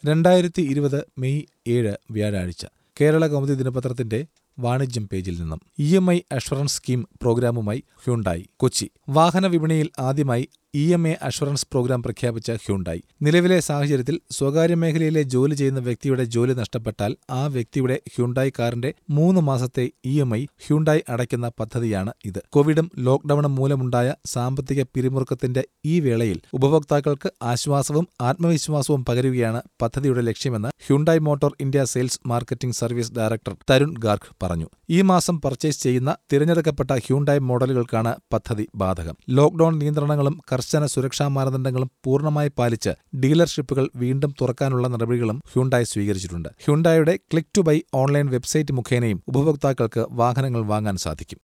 രണ്ടായിരത്തി ഇരുപത് മെയ് ഏഴ് വ്യാഴാഴ്ച കേരള കൗമുദി ദിനപത്രത്തിന്റെ വാണിജ്യം പേജിൽ നിന്നും E M I assurance scheme പ്രോഗ്രാമുമായി ഹ്യുണ്ടായി കൊച്ചി വാഹന വിപണിയിൽ ആദ്യമായി E M A assurance program പ്രഖ്യാപിച്ച ഹ്യുണ്ടായി നിലവിലെ സാഹചര്യത്തിൽ സ്വകാര്യ മേഖലയിലെ ജോലി ചെയ്യുന്ന വ്യക്തിയുടെ ജോലി നഷ്ടപ്പെട്ടാൽ ആ വ്യക്തിയുടെ ഹ്യുണ്ടായി കാറിന്റെ മൂന്ന് മാസത്തെ ഇ എം ഐ ഹ്യുണ്ടായി അടയ്ക്കുന്ന പദ്ധതിയാണ് ഇത് കോവിഡും ലോക്ഡൌണും മൂലമുണ്ടായ സാമ്പത്തിക പിരിമുറുക്കത്തിന്റെ ഈ വേളയിൽ ഉപഭോക്താക്കൾക്ക് ആശ്വാസവും ആത്മവിശ്വാസവും പകരുകയാണ് പദ്ധതിയുടെ ലക്ഷ്യമെന്ന് Hyundai motor India sales marketing service director Tarun Garg പറഞ്ഞു ഈ മാസം പർച്ചേസ് ചെയ്യുന്ന തിരഞ്ഞെടുക്കപ്പെട്ട ഹ്യുണ്ടായി മോഡലുകൾക്കാണ് പദ്ധതി ബാധകം ലോക്ഡൌൺ നിയന്ത്രണങ്ങളും കർശന സുരക്ഷാ മാനദണ്ഡങ്ങളും പൂർണ്ണമായി പാലിച്ച് ഡീലർഷിപ്പുകൾ വീണ്ടും തുറക്കാനുള്ള നടപടികളും ഹ്യുണ്ടായി സ്വീകരിച്ചിട്ടുണ്ട് ഹ്യുണ്ടായുടെ click to buy online website മുഖേനയും ഉപഭോക്താക്കൾക്ക് വാഹനങ്ങൾ വാങ്ങാൻ സാധിക്കും